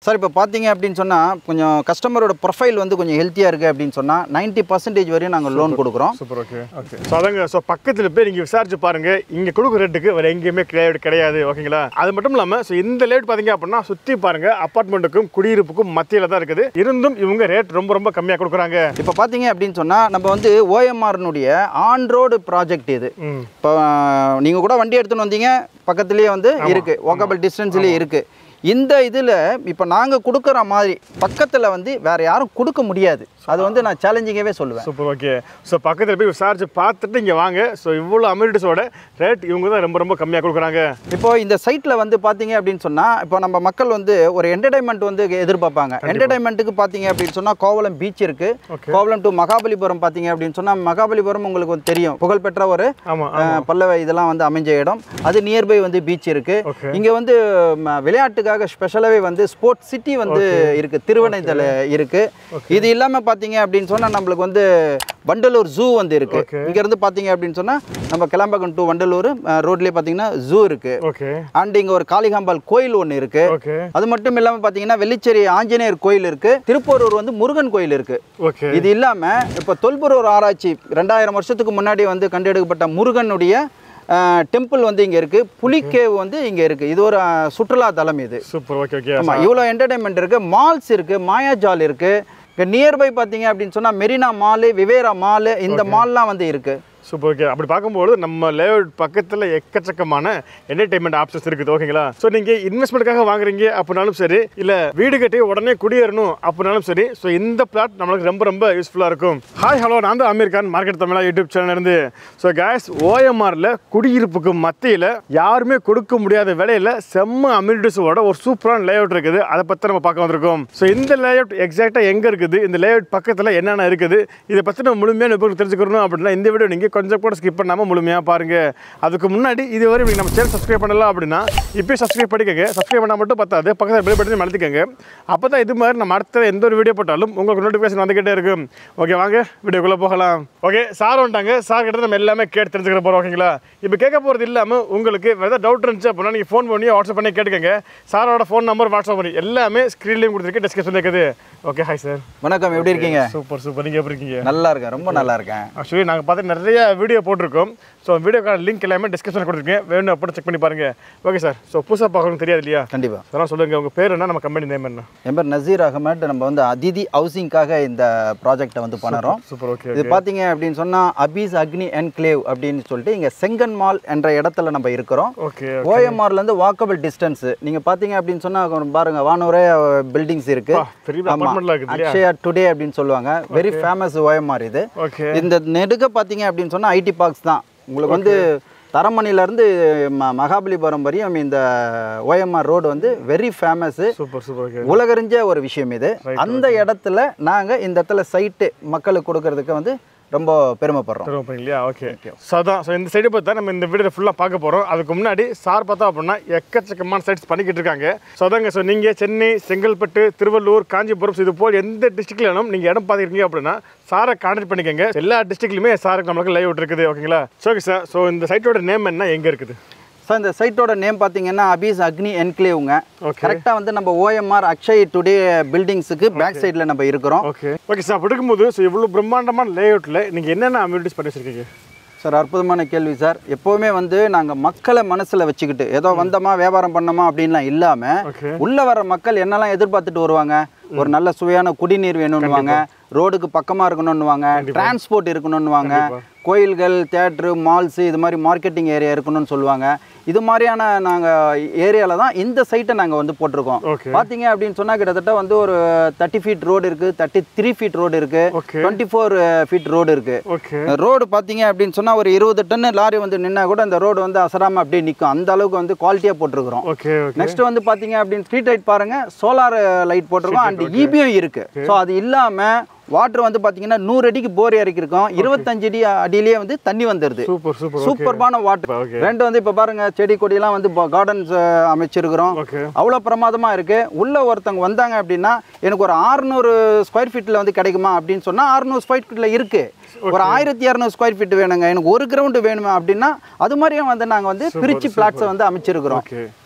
Sir இப்போ பார்த்தீங்க அப்படின்னு சொன்னால் கொஞ்சம் கஸ்டமரோட ப்ரொஃபைல் வந்து கொஞ்சம் ஹெல்த்தியாக இருக்குது அப்படின்னு சொன்னால் 90% பர்சன்டேஜ் வரையும் நாங்கள் லோன் கொடுக்குறோம் சூப்பர் ஓகே ஓகே ஸோ அதாங்க ஸோ பக்கத்தில் போய் நீங்கள் விசாரிச்சு பாருங்க இங்கே கொடுக்குற ரேட்டுக்கு வேறு எங்கேயுமே கிடையாது கிடையாது ஓகேங்களா அது மட்டும் இல்லாமல் ஸோ இந்த லேட் பார்த்தீங்க அப்படின்னா சுற்றி பாருங்க அப்பார்ட்மெண்ட்டுக்கும் குடியிருப்புக்கும் மத்தியில் தான் இருக்குது இருந்தும் இவங்க ரேட் ரொம்ப ரொம்ப கம்மியாக கொடுக்குறாங்க இப்போ பார்த்தீங்க அப்படின்னு சொன்னால் நம்ம வந்து ஓஎம்ஆர்னுடைய ஆன் ரோடு ப்ராஜெக்ட் இது ம் இப்போ நீங்கள் கூட வண்டி எடுத்துன்னு வந்தீங்க பக்கத்துலேயே வந்து இருக்குது வாக்கபிள் டிஸ்டன்ஸ்லேயே இருக்குது இந்த இதில் இப்போ நாங்கள் கொடுக்குற மாதிரி பக்கத்தில் வந்து வேறு யாரும் கொடுக்க முடியாது அது வந்து நான் சேலஞ்சிங்காகவே சொல்லுவேன் சூப்பர் ஓகே ஸோ பக்கத்தில் போய் விசாரிச்சு பார்த்துட்டு இங்கே வாங்க ஸோ இவ்வளோ அமெரிட்டிஸோட ரேட் இவங்க தான் ரொம்ப ரொம்ப கம்மியாக கொடுக்குறாங்க இப்போ இந்த சைட்டில் வந்து பார்த்தீங்க அப்படின்னு சொன்னால் இப்போ நம்ம மக்கள் வந்து ஒரு என்டர்டைன்மெண்ட் வந்து எதிர்பார்ப்பாங்க என்டர்டைன்மெண்ட்டுக்கு பார்த்தீங்க அப்படின்னு சொன்னால் கோவளம் பீச் இருக்குது Okay. கோவளம் டு மகாபலிபுரம் பார்த்தீங்க அப்படின்னு சொன்னால் மகாபலிபுரம் உங்களுக்கு வந்து தெரியும் புகழ்பெற்ற ஒரு ஆமாம் அஹ், பல்லவ இதெல்லாம் வந்து அமைஞ்ச இடம் அது நியர்பை வந்து பீச் இருக்கு Okay. இங்க வந்து ம, விளையாட்டுக்காக ஸ்பெஷலாகவே வந்து ஸ்போர்ட்ஸ் சிட்டி வந்து இருக்கு திருவனைத்தலை இருக்கு இது இல்லாம பாத்தீங்க அப்படின்னு சொன்னா நம்மளுக்கு வந்து வண்டலூர் ஜூ வந்து இருக்கு Okay. இங்க இருந்து பாத்தீங்க அப்படின்னு சொன்னா நம்ம கிளம்பகம் டு வண்டலூர் ரோட்லயே பாத்தீங்கன்னா ஜூ இருக்கு ஓகே அண்ட் இங்க ஒரு காளிகாம்பாள் கோயில் ஒன்று இருக்கு ஓகே அது மட்டும் இல்லாம பாத்தீங்கன்னா வெள்ளிச்சேரி ஆஞ்சநேயர் கோயில் இருக்கு திருப்போரூர் வந்து முருகன் கோயில் இருக்கு ஓகே இது இல்லாம இப்போ தொல்பொருள் ஆராய்ச்சி ரெண்டாயிரம் வருஷத்துக்கு முன்னாடி வந்து கண்டெடுக்கப்பட்ட முருகனுடைய டெம்பிள் வந்து இங்க இருக்கு புலிக்கேவ் வந்து இங்க இருக்கு இது ஒரு அஹ், சுற்றுலா தலம் இது சூப்பர் ஓகே ஓகே ஆமா இவ்வளோ என்டர்டைன்மெண்ட் இருக்கு மால்ஸ் இருக்கு மாயாஜால் இருக்கு இங்க நியர்பை பார்த்தீங்க அப்படின்னு சொன்னா மெரினா மாலு விவேரா மாலு இந்த மால்லாம் வந்து இருக்கு சூப்பர் ஓகே அப்படி பார்க்கும்போது நம்ம லேஅவுட் பக்கத்தில் எக்கச்சக்கமான என்டர்டைன்மெண்ட் ஆப்ஷன்ஸ் இருக்குது ஓகேங்களா ஸோ நீங்கள் இன்வெஸ்ட்மெண்ட்டுக்காக வாங்குறீங்க அப்படின்னாலும் சரி இல்லை வீடு கட்டி உடனே குடியேறணும் அப்படின்னாலும் சரி ஸோ இந்த பிளாட் நம்மளுக்கு ரொம்ப ரொம்ப யூஸ்ஃபுல்லாக இருக்கும் ஹாய் ஹலோ நான் தான் Aamir Khan market Tamizha YouTube channel இருந்து ஸோ கேஸ் ஓஎம்ஆரில் குடியிருப்புக்கு மத்தியில் யாருமே கொடுக்க முடியாத விலையில் செம்ம அம்யூனிட்டிஸோட ஒரு சூப்பரான லேஅவுட் இருக்குது அதை பற்றி நம்ம பார்க்க வந்திருக்கோம் ஸோ இந்த லேஅவுட் எக்ஸாக்டாக எங்கே இருக்குது இந்த லேஅவுட் பக்கத்தில் என்னென்ன இருக்குது இதை பற்றி நம்ம முழுமையான விவரம் தெரிஞ்சுக்கணும் அப்படின்னா இந்த வீடியோ நீங்கள் கொஞ்சம் கூட ஸ்கிப் பண்ணாமல் முழுமையாக பாருங்கள் அதுக்கு முன்னாடி இதுவரை நீங்கள் நம்ம சேனல் சப்ஸ்கிரைப் பண்ணலாம் அப்படின்னா இப்போயே சப்ஸ்கிரைப் பண்ணிக்கோங்க சப்ஸ்கிரைப் பண்ணால் மட்டும் பத்தாது பக்கத்தில் பெல் பட்டனை மறந்துக்கோங்க அப்போ தான் இது மாதிரி நம்ம அடுத்த எந்த ஒரு வீடியோ போட்டாலும் உங்களுக்கு நோட்டிஃபிகேஷன் வந்துக்கிட்டே இருக்கும் ஓகே வாங்க வீடியோக்குள்ளே போகலாம் ஓகே சார் வந்துட்டாங்க சார் கிட்ட நம்ம எல்லாமே கேட்டு தெரிஞ்சுக்கிற போகிறோம் ஓகேங்களா இப்போ கேட்க போகிறது இல்லாமல் உங்களுக்கு வேறு ஏதாவது டவுட் இருந்துச்சு அப்படின்னா நீங்கள் ஃபோன் பண்ணி வாட்ஸ்அப் பண்ணி கேட்டுக்கோங்க சாரோட ஃபோன் நம்பர் வாட்ஸ்அப் பண்ணி எல்லாமே ஸ்க்ரீன்லேயும் கொடுத்துருக்கு டிஸ்கஷன் இருக்குது ஓகே ஹாய் சார் வணக்கம் எப்படி இருக்கீங்க சூப்பர் சூப்பர் நீங்கள் எப்படி இருக்கீங்க நல்லா இருக்கேன் ரொம்ப நல்லா இருக்கேன் ஆக்சுவலி நாங்கள் பார்த்து நிறைய வீடியோ போட்டிருக்கோம் ஸோ வீடியோக்கான லிங்க் எல்லாமே டிஸ்கிரிப்ஷன் கொடுத்துருக்கேன் வேணும் அப்படி செக் பண்ணி பாருங்க ஓகே சார் ஸோ புதுசாக பார்க்கணும் தெரியாது இல்லையா கண்டிப்பா அதெல்லாம் சொல்லுங்கள் உங்கள் பேர் என்ன நம்ம கம்பெனி நேம் என்ன என் பேர் நசீர் அகமட் நம்ம வந்து அதிதி ஹவுசிங்காக இந்த ப்ராஜெக்டை வந்து பண்ணுறோம் சூப்பர் ஓகே இது பார்த்தீங்க அப்படின்னு சொன்னா அபீஸ் அக்னி என்க்ளேவ் அப்படின்னு சொல்லிட்டு இங்க செங்கன் மால் என்ற இடத்துல நம்ம இருக்கிறோம் ஓகே ஓஎம்ஆர்ல இருந்து வாக்கபிள் டிஸ்டன்ஸ் நீங்க பாத்தீங்க அப்படின்னு சொன்னா கொஞ்சம் பாருங்க வானூரே பில்டிங்ஸ் இருக்கு பெரிய ஆமா அப்பார்ட்மெண்ட்லாம் இருக்குது இல்லையா அக்ஷயா டுடே அப்படின்னு சொல்லுவாங்க வெரி ஃபேமஸ் ஓஎம்ஆர் இது ஓகே இந்த நெடுக பாத்தீங்க அப்படின்னு சொன்னா ஐடி பார்க்ஸ் தான் உங்களுக்கு வந்து தரமணில இருந்து ம- மகாபலிபுரம் வரையும் இந்த ஓஎம்ஆர் ரோடு வந்து very famous super super okay உலகறிஞ்ச ஒரு விஷயம் இது அந்த இடத்துல நாங்க இந்த இடத்துல சைட்டு மக்களுக்கு கொடுக்கறதுக்கு வந்து ரொம்ப பெருமைப்படுறோம் தருவோம் இல்லையா ஓகே ஸோ அதான் ஸோ இந்த சைடு பார்த்தா நம்ம இந்த வீடியோ ஃபுல்லாக பார்க்க போகிறோம் அதுக்கு முன்னாடி சார் பார்த்தா அப்படின்னா எக்கச்சக்கமான சைட்ஸ் பண்ணிக்கிட்டு இருக்காங்க ஸோ அதாங்க ஸோ நீங்கள் சென்னை செங்கல்பட்டு திருவள்ளூர் காஞ்சிபுரம் so இது போல் எந்த டிஸ்ட்ரிக்ட்ல வேணும் நீங்கள் இடம் பார்த்துருக்கீங்க அப்படின்னா சாரை கான்டாக்ட் பண்ணிக்கோங்க எல்லா டிஸ்ட்ரிக்ட்லையுமே சாருக்கு நம்மளுக்கு லைவ் இருக்குது ஓகேங்களா ஸோ ஓகே சார் ஸோ இந்த சைட்டோட நேம் என்ன எங்கே இருக்குது ஸோ இந்த சைட்டோட நேம் பார்த்தீங்கன்னா அபீஸ் அக்னி என்க்ளேவுங்க Okay. கரெக்டாக வந்து நம்ம ஓஎம்ஆர் அக்ஷய் டுடே பில்டிங்ஸுக்கு பேக் சைடில் நம்ம இருக்கிறோம் ஓகே ஓகே சார் அப்படி இருக்கும்போது ஸோ இவ்வளோ பிரம்மாண்டமான லேஅவுட்டில் நீங்கள் என்னென்ன அம்யூனிட்டிஸ் பண்ணி வச்சிருக்கீங்க சார் அற்புதமான கேள்வி சார் எப்போவுமே வந்து நாங்கள் மக்களை மனசில் வச்சுக்கிட்டு ஏதோ வந்தோமா வியாபாரம் பண்ணோமா அப்படின்லாம் இல்லாமல் ஓகே உள்ளே வர மக்கள் என்னெல்லாம் எதிர்பார்த்துட்டு வருவாங்க ஒரு நல்ல சுவையான குடிநீர் வேணும்னுவாங்க ரோடுக்கு பக்கமாக இருக்கணும்னுவாங்க டிரான்ஸ்போர்ட் இருக்கணும்னுவாங்க கோயில்கள் தேட்ரு மால்ஸு இது மாதிரி மார்க்கெட்டிங் ஏரியா இருக்கணும்னு சொல்லுவாங்க இது மாதிரியான நாங்கள் ஏரியாவில் தான் இந்த சைட்டை நாங்கள் வந்து போட்டிருக்கோம் ஓகே பார்த்தீங்க அப்படின்னு சொன்னால் கிட்டத்தட்ட வந்து ஒரு தேர்ட்டி ஃபீட் ரோடு இருக்குது தேர்ட்டி த்ரீ ஃபீட் ரோடு இருக்குது okay twenty four feet road இருக்குது ஓகே ரோடு பார்த்தீங்க அப்படின்னு சொன்னால் ஒரு இருபது டன்னு லாரி வந்து நின்னா கூட இந்த ரோடு வந்து அசராமல் அப்படியே நிற்கும் அந்த அளவுக்கு வந்து குவாலிட்டியாக போட்டிருக்கிறோம் ஓகே ஓகே நெக்ஸ்ட் வந்து பார்த்தீங்க அப்படின்னு ஸ்ட்ரீட் லைட் பாருங்க சோலார் லைட் போட்டிருக்கோம் அண்ட் இபியும் இருக்கு ஸோ அது இல்லாமல் வாட்டர் வந்து பார்த்தீங்கன்னா நூறு அடிக்கு போர் இறக்கிருக்கோம் இருபத்தஞ்சு அடி அடியிலேயே வந்து தண்ணி வந்துடுது சூப்பர் சூப்பர் சூப்பர்பான வாட்டர் ஓகே ரெண்டு வந்து இப்போ பாருங்க செடி கொடியெல்லாம் வந்து கார்டன்ஸ் அமைச்சிருக்கிறோம் ஓகே அவ்வளோ பிரமாதமாக இருக்கு உள்ள ஒருத்தவங்க வந்தாங்க அப்படின்னா எனக்கு ஒரு 600 ஸ்கொயர் ஃபீட்டில் வந்து கிடைக்குமா அப்படின்னு சொன்னால் 600 ஸ்கொயர் ஃபீட்டில் இருக்கு ஒரு ஆயிரத்தி இரநூறு ஸ்கொயர் ஃபீட் வேணுங்க எனக்கு ஒரு கிரவுண்டு வேணுமே அப்படின்னா அது மாதிரியும் வந்து நாங்கள் வந்து பிரிச்சு பிளாட்ஸை வந்து அமைச்சிருக்கிறோம் ஓகே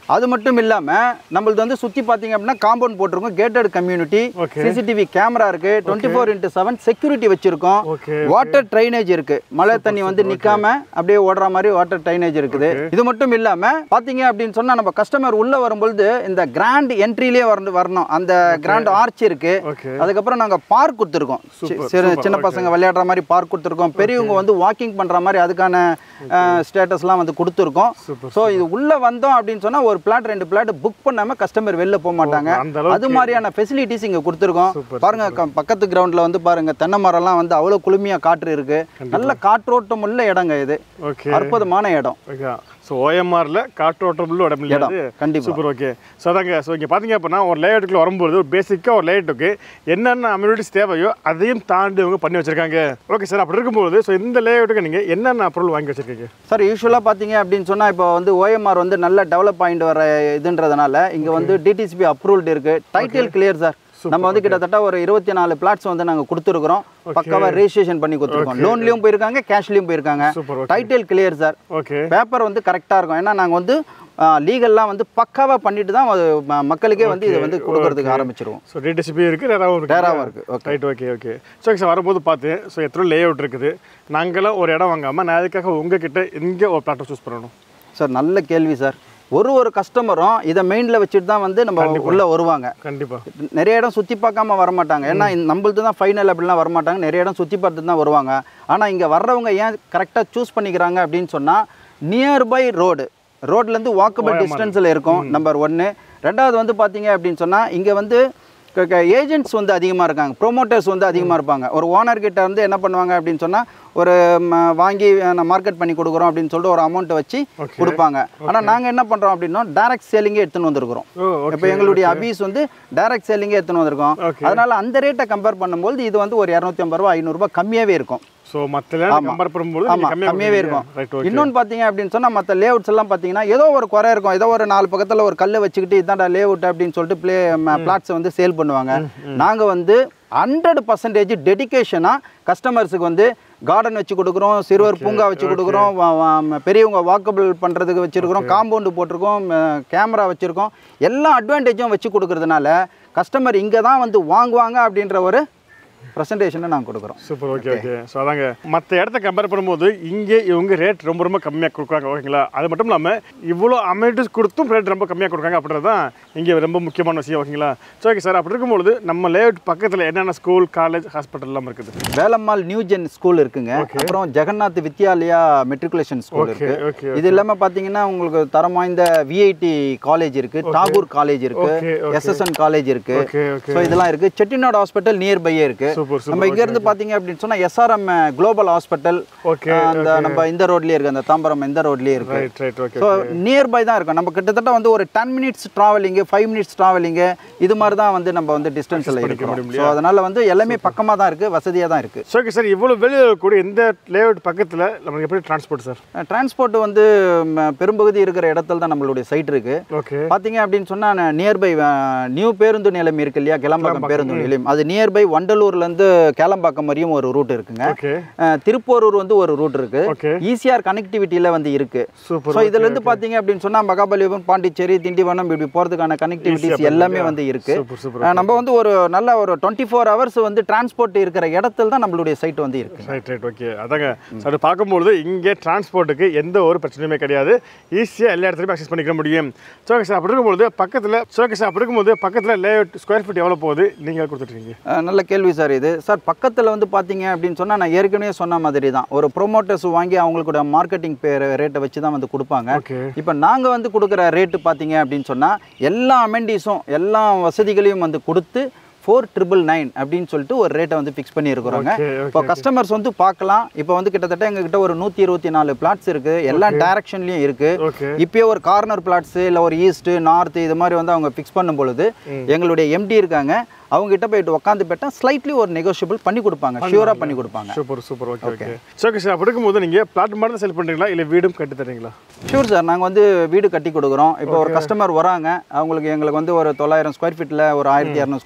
அது மட்டும் இல்லாமல் நம்மளது வந்து சுற்றி பார்த்தீங்க அப்படின்னா காம்பவுண்ட் போட்டிருக்கோம் gated community Okay. CCTV camera இருக்கு twenty four into seven security வச்சிருக்கோம் ஓகே வாட்டர் ட்ரைனேஜ் இருக்கு மழை தண்ணி வந்து நிக்காம அப்படியே ஓடுற மாதிரி வாட்டர் ட்ரைனேஜ் இருக்குது இது மட்டும் இல்லாம பாத்தீங்க அப்படின்னு சொன்னா நம்ம கஸ்டமர் உள்ள வரும்பொழுது இந்த கிராண்ட் என்ட்ரிலேயே வரணும் வரணும் அந்த கிராண்ட் ஆர்ச் இருக்கு ஓகே அதுக்கப்புறம் நாங்க பார்க் கொடுத்துருக்கோம் சி- Super, சிறு super, சின்ன பசங்க விளையாடுற மாதிரி பார்க் கொடுத்துருக்கோம் பெரியவங்க வந்து வாக்கிங் பண்ற மாதிரி அதுக்கான ஸ்டேட்டஸ்லாம் வந்து கொடுத்துருக்கோம் Super, ஸோ இது உள்ள வந்தோம் அப்படின்னு சொன்னா ஒரு பிளாட் ரெண்டு பிளாட் புக் பண்ணாம கஸ்டமர் வெளில போக மாட்டாங்க அந்த அளவுக்கு அது மாதிரியான ஃபெசிலிட்டிஸ் இங்க கொடுத்துருக்கோம் Super, பாருங்க க- பக்கத்து கிரவுண்ட்ல வந்து பாருங்க தென்னை மரம்லாம் வந்து அவ்வளவு குளுமையா காற்று இருக்கு நல்ல காற்றோட்டம் உள்ள இடங்க இது ஓகே அற்புதமான இடம் ஓகே ஸோ ஓஎம்ஆரில் காற்றோட்டம் உள்ள இடம் இடம் இல்லையா கண்டிப்பா சூப்பர் ஓகே ஸோ அதாங்க ஸோ இங்கே பார்த்தீங்க அப்படின்னா ஒரு லேஅவுட்டுக்குள்ள வரும்போது ஒரு பேசிக்காக ஒரு லேஅவுட்டுக்கு என்னென்ன அம்யூனிட்டிஸ் தேவையோ அதையும் தாண்டி அவங்க பண்ணி வச்சிருக்காங்க ஓகே சார் அப்படி இருக்கும்போது ஸோ இந்த லேஅவுட்டுக்கு நீங்கள் என்னென்ன பொருள் வாங்கி வச்சிருக்கீங்க சார் யூஸ்வலாக பார்த்தீங்க அப்படின்னு சொன்னால் இப்போ வந்து ஓஎம்ஆர் வந்து நல்ல டெவலப் ஆகிட்டு வர இதுன்றதுனால இங்கே வந்து டிடிசிபி அப்ரூவ்டு இருக்கு டைட்டில் கிளியர் சார் நம்ம வந்து கிட்டத்தட்ட ஒரு இருபத்தி நாலு பிளாட்ஸ் வந்து நாங்கள் கொடுத்துருக்குறோம் பக்காவாக ரெஜிஸ்ட்ரேஷன் பண்ணி கொடுத்துருக்கோம் லோன்லேயும் போயிருக்காங்க கேஷ்லேயும் போயிருக்காங்க super okay title clear sir okay paper வந்து கரெக்டாக இருக்கும் ஏன்னா நாங்கள் வந்து லீகல்லாம் வந்து பக்காவாக பண்ணிட்டு தான் அது ம- மக்களுக்கே வந்து இதை வந்து கொடுக்கறதுக்கு ஆரம்பிச்சிருவோம் ஸோ டிடிசிபி இருக்குது நேராகவும் இருக்குது டேராவாக இருக்குது okay right okay okay so sir வரும்போது பார்த்து ஸோ எத்தனை லேஅவுட் இருக்குது நாங்களாம் ஒரு இடம் வாங்காமல் நான் அதுக்காக உங்ககிட்ட இங்கே ஒரு பிளாட்டை சூஸ் பண்ணணும் சார் நல்ல கேள்வி சார் ஒரு ஒரு கஸ்டமரும் இதை மெயினில் வச்சுட்டு தான் வந்து நம்ம உள்ளே வருவாங்க கண்டிப்பாக நிறைய இடம் சுற்றி பார்க்காம வர மாட்டாங்க ஏன்னா இந்த- நம்மளது தான் ஃபைனல் அப்படிலாம் வர மாட்டாங்க நிறைய இடம் சுற்றி பார்த்துட்டு தான் வருவாங்க ஆனால் இங்கே வர்றவங்க ஏன் கரெக்டாக சூஸ் பண்ணிக்கிறாங்க அப்படின்னு சொன்னால் நியர்பை ரோடு ரோட்லேருந்து வாக்கபிள் டிஸ்டன்ஸில் இருக்கும் நம்பர் ஒன்று ரெண்டாவது வந்து பார்த்தீங்க அப்படின்னு சொன்னால் இங்கே வந்து ஏஜென்ட்ஸ் வந்து அதிகமாக இருக்காங்க ப்ரொமோட்டர்ஸ் வந்து அதிகமாக இருப்பாங்க ஒரு ஓனர் கிட்ட வந்து என்ன பண்ணுவாங்க அப்படின்னு சொன்னால் ஒரு ம, வாங்கி மார்க்கெட் பண்ணி கொடுக்குறோம் அப்படின்னு சொல்லிட்டு ஒரு அமௌண்ட்டை வச்சு Okay. கொடுப்பாங்க ஆனால் நாங்கள் என்ன பண்ணுறோம் அப்படின்னா டைரக்ட் சேலிங்கே எடுத்துன்னு வந்திருக்கிறோம் ஓ ஓகே இப்போ எங்களுடைய அபீஸ் வந்து டைரக்ட் சேலிங்கே எடுத்துன்னு வந்திருக்கோம் Okay. அதனால அந்த ரேட்டை கம்பேர் பண்ணும்போது இது வந்து ஒரு இரநூத்தி ஐம்பது ரூபா ஐநூறுரூபா கம்மியாகவே இருக்கும் ஸோ மற்ற லேண்ட் கம்பேர் பண்ணும்போது ஆமா கம்மியாவே இருக்கும் ரைட் ஓகே இன்னொன்று பார்த்தீங்க அப்படின்னு சொன்னா மற்ற லேஅவுட்ஸ் எல்லாம் பார்த்தீங்கன்னா ஏதோ ஒரு குறை இருக்கும் ஏதோ ஒரு நாலு பக்கத்துல ஒரு கல்லை வச்சுக்கிட்டு இதான்டா லேஅவுட் அப்படின்னு சொல்லிட்டு ப்ளே பிளாட்ஸை வந்து சேல் பண்ணுவாங்க நாங்க வந்து ஹண்ட்ரட் பர்சன்டேஜ் டெடிகேஷனாக கஸ்டமர்ஸுக்கு வந்து கார்டன் வச்சு கொடுக்குறோம் சிறுவர் பூங்கா வச்சு கொடுக்குறோம் வா- வா- பெரியவங்க வாக்கபிள் பண்ணுறதுக்கு வச்சுருக்கிறோம் காம்பவுண்டு போட்டிருக்கோம் கேமரா வச்சுருக்கோம் எல்லா அட்வான்டேஜும் வச்சு கொடுக்கறதுனால கஸ்டமர் இங்கே தான் வந்து வாங்குவாங்க அப்படின்ற ஒரு ப்ரெசன்டேஷனை நாங்கள் கொடுக்குறோம் சூப்பர் ஓகே ஓகே ஸோ அதாங்க மற்ற இடத்த கம்பேர் பண்ணும்போது இங்கே இவங்க ரேட் ரொம்ப ரொம்ப கம்மியாக கொடுக்குறாங்க ஓகேங்களா அது மட்டும் இல்லாமல் இவ்வளோ அமெனிட்டிஸ் கொடுத்தும் ரேட் ரொம்ப கம்மியாக கொடுக்குறாங்க அப்படின்றது தான் இங்கே ரொம்ப முக்கியமான விஷயம் ஓகேங்களா ஸோ ஓகே சார் அப்படி இருக்கும்பொழுது நம்ம லேஅவுட் பக்கத்தில் என்னென்ன ஸ்கூல் காலேஜ் ஹாஸ்பிட்டல் எல்லாம் இருக்குது வேலம்மாள் நியூ ஜென் ஸ்கூல் இருக்குங்க அப்புறம் Jagannath Vidyalaya matriculation school okay இருக்கு ஓகே இது இல்லாம பாத்தீங்கன்னா உங்களுக்கு தரம் வாய்ந்த விஐடி காலேஜ் இருக்கு டாகூர் காலேஜ் இருக்கு Okay, okay. எஸ்எஸ்என் காலேஜ் இருக்கு ஓகே ஓகே ஸோ இதெல்லாம் இருக்கு செட்டிநாடு ஹாஸ்பிட்டல் நியர்பையே இருக்கு சூப்பர் நம்ம சூப்பர் இங்க இருந்து பாத்தீங்க அப்படின்னு சொன்னா எஸ்ஆர்எம் குளோபல் ஹாஸ்பிட்டல் ஓகே அந்த நம்ம இந்த ரோட்லயே இருக்கு அந்த தாம்பரம் இந்த ரோட்லயே இருக்கு right right okay so nearby தான் இருக்கும் நம்ம கிட்டத்தட்ட வந்து ஒரு ten minutes travelling five minutes travelling இது மாதிரி தான் வந்து நம்ம வந்து டிஸ்டன்ஸில் இருக்கோம் முடியும் ஸோ அதனால வந்து எல்லாமே பக்கமாக தான் இருக்குது வசதியாக தான் இருக்குது ஸோ ஓகே சார் இவ்வளோ வெளியில் கூட இந்த லேஅவுட் பக்கத்தில் நமக்கு எப்படி டிரான்ஸ்போர்ட் சார் டிரான்ஸ்போர்ட் வந்து ம, பெரும்பகுதி இருக்கிற இடத்துல தான் நம்மளுடைய சைட் இருக்கு ஓகே பார்த்தீங்க அப்படின்னு சொன்னால் நியர்பை நியூ பேருந்து நிலையம் இருக்கு இல்லையா கிளம்பாக்கம் பேருந்து நிலையம் அது நியர்பை வண்டலூர்லேருந்து கேளம்பாக்கம் வரையும் ஒரு ரூட் இருக்குங்க ஓகே அஹ், திருப்போரூர் வந்து ஒரு ரூட் இருக்கு ஓகே ஈசிஆர் கனெக்டிவிட்டியில் வந்து இருக்கு சூப்பர் ஸோ இதுல இருந்து பார்த்தீங்க அப்படின்னு சொன்னால் மகாபலிபுரம் பாண்டிச்சேரி திண்டிவனம் இப்படி போகிறதுக்கான கனெக்டிவிட்டிஸ் எல்லாமே வந்து இருக்கு சூப்பர் சூப்பர் அஹ், நம்ம வந்து ஒரு நல்ல ஒரு டுவெண்ட்டி ஃபோர் ஹவர்ஸ் வந்து டிரான்ஸ்போர்ட் இருக்கிற இடத்துல தான் நம்மளுடைய சைட் வந்து இருக்கு ரைட் ரைட் ஓகே அதாங்க ஸோ அது பார்க்கும்பொழுது இங்கே டிரான்ஸ்போர்ட்டுக்கு எந்த ஒரு பிரச்சனையுமே கிடையாது ஈஸியாக எல்லா இடத்துலையும் அக்சஸ் பண்ணிக்க முடியும் ஸோ ஓகே சார் அப்படி இருக்கும்பொழுது பக்கத்தில் ஸோ ஓகே சார் அப்படி இருக்கும்போது பக்கத்தில் லேஅவுட் ஸ்கொயர் ஃபீட் எவ்வளோ போகுது நீங்கள் கொடுத்துட்ருக்கீங்க அஹ், நல்ல கேள்வி சார் இது சார் பக்கத்தில் வந்து பார்த்தீங்க அப்படின்னு சொன்னால் நான் ஏற்கனவே சொன்ன மாதிரி தான் ஒரு ப்ரொமோட்டர்ஸ் வாங்கி அவங்களுடைய மார்க்கெட்டிங் பேர் ரேட்டை வச்சு தான் வந்து கொடுப்பாங்க ஓகே இப்போ நாங்கள் வந்து கொடுக்குற ரேட்டு பார்த்தீங்க அப்படின்னு சொன்னால் எல்லா அமெண்டிஸும் எல்லா வசதிகளையும் வந்து கொடுத்து ஃபோர் ட்ரிபிள் நைன் அப்படின்னு சொல்லிட்டு ஒரு ரேட்டை வந்து ஃபிக்ஸ் பண்ணியிருக்கிறோங்க ஓகே இப்போ கஸ்டமர்ஸ் வந்து பார்க்கலாம் இப்போ வந்து கிட்டத்தட்ட எங்ககிட்ட ஒரு நூற்றி இருபத்தி நாலு பிளாட்ஸ் இருக்குது எல்லா டைரக்ஷன்லையும் இருக்குது ஓகே இப்போயே ஒரு கார்னர் பிளாட்ஸு இல்லை ஒரு ஈஸ்ட்டு நார்த்து இது மாதிரி வந்து அவங்க ஃபிக்ஸ் பண்ணும் பொழுது எங்களுடைய எம்டி இருக்காங்க அவங்க கிட்ட போயிட்டு உட்காந்து போயிட்டா ஸ்லைட்லி ஒரு நெகோஷியபிள் பண்ணி கொடுப்பாங்க ஷியூராக பண்ணி கொடுப்பாங்க super super okay okay so okay sir அப்படி இருக்கும்போது நீங்கள் பிளாட் மட்டும் தான் செல் பண்ணுறீங்களா இல்லை வீடும் கட்டி தரீங்களா ஷூர் சார் நாங்கள் வந்து வீடு கட்டி கொடுக்குறோம் இப்போ ஒரு கஸ்டமர் வராங்க அவங்களுக்கு எங்களுக்கு வந்து ஒரு தொள்ளாயிரம் ஸ்கொயர் ஃபீட்டில் ஒரு ஆயிரத்தி இரநூறு ஸ்கொயர் ஃபீட்டில்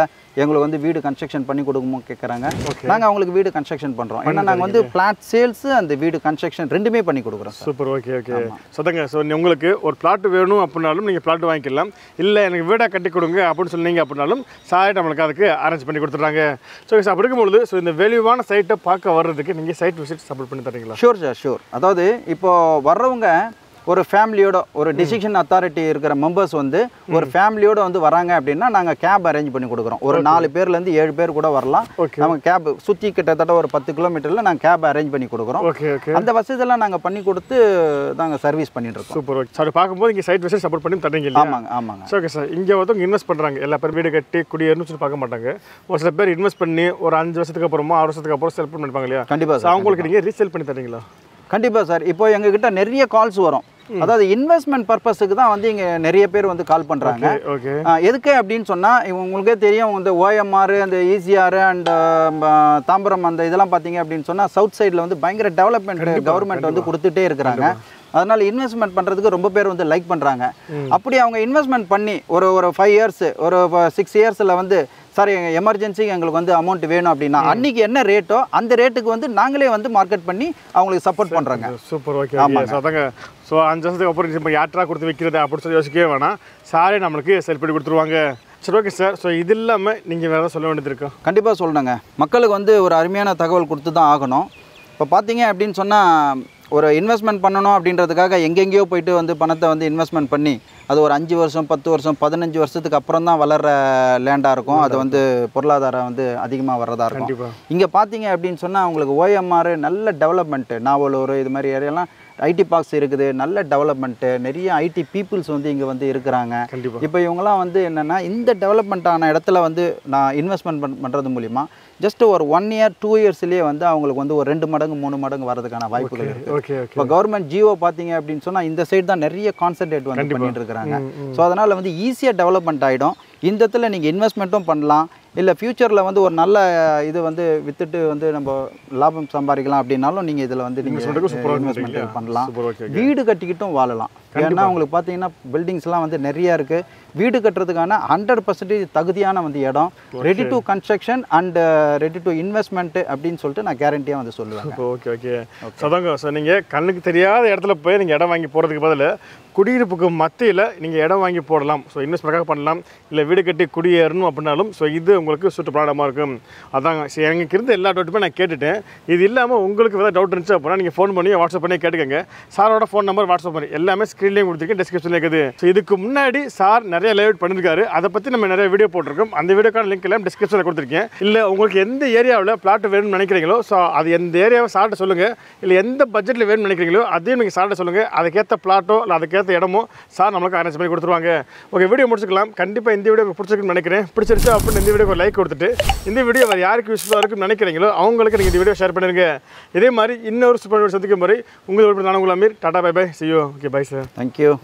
எங்களுக்கு வந்து வீடு கன்ஸ்ட்ரக்ஷன் பண்ணி கொடுக்குமோ கேட்குறாங்க நாங்கள் அவங்களுக்கு வீடு கன்ஸ்ட்ரக்ஷன் பண்ணுறோம் ஏன்னா நாங்கள் வந்து பிளாட் சேல்ஸ் அந்த வீடு கன்ஸ்ட்ரக்ஷன் ரெண்டுமே பண்ணி கொடுக்குறோம் சார் சூப்பர் ஓகே ஓகே சதங்க ஸோ உங்களுக்கு ஒரு பிளாட் வேணும் அப்படின்னாலும் நீங்கள் பிளாட் வாங்கிக்கலாம் இல்லை எனக்கு வீடாக கட்டி கொடுங்க அப்படின்னு சொன்னீங்க அப்படின்னாலும் சாய் நம்மளுக்கு அதுக்கு அரேஞ்ச் பண்ணி கொடுத்துட்றாங்க ஸோ அப்படி இருக்கும்பொழுது ஸோ இந்த வேல்யூவான சைட்டை பார்க்க வர்றதுக்கு நீங்கள் சைட் விசிட் சப்போர்ட் பண்ணி தரீங்களா ஷூர் சார் ஷூர் அதாவது இப்போ வர்றவங்க ஒரு ஃபேமிலியோட ஒரு டிசிஷன் அத்தாரிட்டி இருக்கிற மெம்பர்ஸ் வந்து ஒரு ஃபேமிலியோட வந்து வராங்க அப்படின்னா நாங்கள் கேப் அரேஞ்ச் பண்ணி கொடுக்குறோம் ஒரு நாலு பேர்லேருந்து ஏழு பேர் கூட வரலாம் Okay. நம்ம கேப் சுற்றி கிட்டத்தட்ட ஒரு பத்து கிலோமீட்டரில் நாங்கள் கேப் அரேஞ்ச் பண்ணி கொடுக்குறோம் ஓகே ஓகே அந்த வசதியெல்லாம் நாங்கள் பண்ணி கொடுத்து நாங்கள் சர்வீஸ் பண்ணிட்டு இருக்கோம் சூப்பர் ஓகே சார் பார்க்கும்போது இங்கே சைட் விசிட் சப்போர்ட் பண்ணி தரீங்க இல்லையா ஆமாங்க ஆமாங்க ஸோ ஓகே சார் இங்கே ஒருத்தவங்க இன்வெஸ்ட் பண்ணுறாங்க எல்லா பேர் வீடு கட்டி குடியேறணும்னு சொல்லி பார்க்க மாட்டாங்க ஒரு சில பேர் இன்வெஸ்ட் பண்ணி ஒரு அஞ்சு வருஷத்துக்கு அப்புறமா ஆறு வருஷத்துக்கு அப்புறம் செல் பண்ணிப்பாங்க இல்லையா கண்டிப்பாக ஸோ சார் அவங்களுக்கு நீங்கள் ரீசேல் பண்ணி தரீங்களா கண்டிப்பாக சார் இப்போ எங்ககிட்ட நிறைய கால்ஸ் வரும் அதாவது இன்வெஸ்ட்மெண்ட் பர்பஸுக்கு தான் வந்து இங்கே நிறைய பேர் வந்து கால் பண்ணுறாங்க ஓகே எதுக்கு அப்படின்னு சொன்னால் உங்களுக்கே தெரியும் இந்த ஓஎம்ஆர் அந்த ஈசிஆர் அண்ட் தாம்பரம் அந்த இதெல்லாம் பார்த்தீங்க அப்படின்னு சொன்னால் சவுத் சைடில் வந்து பயங்கர டெவலப்மெண்ட் கவர்மெண்ட் வந்து கொடுத்துட்டே இருக்கிறாங்க அதனால இன்வெஸ்ட்மெண்ட் பண்ணுறதுக்கு ரொம்ப பேர் வந்து லைக் பண்ணுறாங்க அப்படி அவங்க இன்வெஸ்ட்மெண்ட் பண்ணி ஒரு ஒரு ஃபைவ் இயர்ஸ் ஒரு சிக்ஸ் இயர்ஸில் வந்து சார் எங்கள் எமர்ஜென்சிக்கு எங்களுக்கு வந்து அமௌண்ட் வேணும் அப்படின்னா அன்னைக்கு என்ன ரேட்டோ அந்த ரேட்டுக்கு வந்து நாங்களே வந்து மார்க்கெட் பண்ணி அவங்களுக்கு சப்போர்ட் பண்ணுறோங்க சூப்பர் ஓகே ஓகே ஸோ அதாங்க ஸோ அஞ்சு வருஷத்துக்கு அப்புறம் இப்போ யார்ட்டா கொடுத்து வைக்கிறது அப்படின்னு சொல்லி யோசிக்கவே வேணாம் சாரே நம்மளுக்கு செல் பண்ணி கொடுத்துருவாங்க சரி ஓகே சார் ஸோ இது இல்லாமல் நீங்கள் வேறு சொல்ல வேண்டியது இருக்கா கண்டிப்பாக சொல்கிறேங்க மக்களுக்கு வந்து ஒரு அருமையான தகவல் கொடுத்து தான் ஆகணும் இப்போ பார்த்தீங்க அப்படின்னு சொன்னால் ஒரு இன்வெஸ்ட்மெண்ட் பண்ணணும் அப்படின்றதுக்காக எங்கெங்கேயோ போயிட்டு வந்து பணத்தை வந்து இன்வெஸ்ட்மெண்ட் பண்ணி அது ஒரு அஞ்சு வருஷம் பத்து வருஷம் பதினஞ்சு வருஷத்துக்கு அப்புறம் தான் வளர்கிற லேண்டாக இருக்கும் அது வந்து பொருளாதாரம் வந்து அதிகமாக வர்றதா இருக்கும் கண்டிப்பாக இங்கே பார்த்தீங்க அப்படின்னு சொன்னால் உங்களுக்கு ஓஎம்ஆர் நல்ல டெவலப்மெண்ட்டு நாவலூர் இது மாதிரி ஏரியாலாம் ஐடி பார்க்ஸ் இருக்குது நல்ல டெவலப்மெண்ட்டு நிறைய ஐடி பீப்புள்ஸ் வந்து இங்கே வந்து இருக்கிறாங்க கண்டிப்பாக இப்போ இவங்கெல்லாம் வந்து என்னென்னா இந்த டெவலப்மெண்ட் ஆன இடத்துல வந்து நான் இன்வெஸ்ட்மெண்ட் பண் பண்ணுறது மூலிமா ஜஸ்ட் ஒரு ஒன் இயர் டூ இயர்ஸ்லேயே வந்து அவங்களுக்கு வந்து ஒரு ரெண்டு மடங்கு மூணு மடங்கு வரதுக்கான வாய்ப்புகள் இருக்குது ஓகே ஓகே இப்போ கவர்மெண்ட் ஜியோ பார்த்தீங்க அப்படின்னு சொன்னால் இந்த சைடு தான் நிறைய கான்சென்ட்ரேட் வந்து பண்ணிட்டு இருக்கிறாங்க ஸோ அதனால் வந்து ஈஸியாக டெவலப்மெண்ட் ஆகிடும் இந்த இடத்துல நீங்கள் இன்வெஸ்ட்மெண்ட்டும் பண்ணலாம் இல்லை ஃப்யூச்சரில் வந்து ஒரு நல்ல இது வந்து வித்துட்டு வந்து நம்ம லாபம் சம்பாதிக்கலாம் அப்படின்னாலும் நீங்கள் இதில் வந்து நீங்கள் சொல்றதுக்கு சூப்பரா இருக்கு இன்வெஸ்ட்மெண்ட் இல்லையா? பண்ணலாம் சூப்பர் ஓகே வீடு கட்டிக்கிட்டும் வாழலாம் ஏன்னா உங்களுக்கு பார்த்தீங்கன்னா பில்டிங்ஸ்லாம் வந்து நிறைய இருக்கு வீடு கட்டுறதுக்கான ஹண்ட்ரட் பர்சன்டேஜ் தகுதியான வந்து இடம் ready to construction and ready to investment அப்படின்னு சொல்லிட்டு நான் கேரண்டியாக வந்து சொல்லுவேன் இப்போ ஓகே ஓகே சதாங்க ஸோ நீங்கள் கண்ணுக்கு தெரியாத இடத்துல போய் நீங்கள் இடம் வாங்கி போகிறதுக்கு பதில் குடியிருப்புக்கு மத்தியில் நீங்கள் இடம் வாங்கி போடலாம் ஸோ இன்வெஸ்ட்மெண்ட்டாக பண்ணலாம் இல்லை வீடு கட்டி குடியேறணும் அப்படின்னாலும் ஸோ இது உங்களுக்கு சுற்றுப்பட இடமா இருக்கும் அதாங்க சரி எனக்கு இருந்த எல்லா டவுட்டுமே நான் கேட்டுட்டேன் இது இல்லாமல் உங்களுக்கு ஏதாவது டவுட் இருந்துச்சு அப்படின்னா நீங்கள் ஃபோன் பண்ணி வாட்ஸ்அப் பண்ணி கேட்டுக்கங்க சாரோட ஃபோன் நம்பர் வாட்ஸ்அப் பண்ணி எல்லாமே ஸ்க்ரீன்லேயும் கொடுத்துருக்கேன் டிஸ்கிரிப்ஷனில் இருக்குது ஸோ இதுக்கு முன்னாடி சார் நிறைய லைவ் பண்ணியிருக்காரு அதை பற்றி நம்ம நிறைய வீடியோ போட்டிருக்கோம் அந்த வீடியோக்கான லிங்க் எல்லாம் டிஸ்கிரிப்ஷனில் கொடுத்துருக்கேன் இல்லை உங்களுக்கு எந்த ஏரியாவில் பிளாட் வேணும்னு நினைக்கிறீங்களோ ஸோ அது எந்த ஏரியாவை சார்ட்ட சொல்லுங்கள் இல்லை எந்த பட்ஜெட்டில் வேணும்னு நினைக்கிறீங்களோ அதையும் நீங்கள் சார்ட்ட சொல்லுங்கள் அதுக்கேற்ற பிளாட்டோ இல்லை அதுக்கேற்ற இடமோ சார் நம்மளுக்கு அரேஞ்ச் பண்ணி கொடுத்துருவாங்க ஓகே வீடியோ முடிச்சுக்கலாம் கண்டிப்பாக இந்த வீடியோ உங்களுக்கு பிடிச்சிருக்குன்னு நினைக்கிறேன் பிடிச்சிருச்சு அப்படின்னு இந்த வீடியோக்கு லைக் கொடுத்துட்டு இந்த வீடியோ வேறு யாருக்கு யூஸ்ஃபுல்லாக இருக்குன்னு நினைக்கிறீங்களோ அவங்களுக்கு நீங்கள் இந்த வீடியோ ஷேர் பண்ணிருங்க இதே மாதிரி இன்னொரு சூப்பர் வீடியோ சந்திக்கும் மாதிரி உங்களுக்கு நான் உங்கள் அமீர் டாடா பை பை சியோ ஓகே பை சார் தேங்க்யூ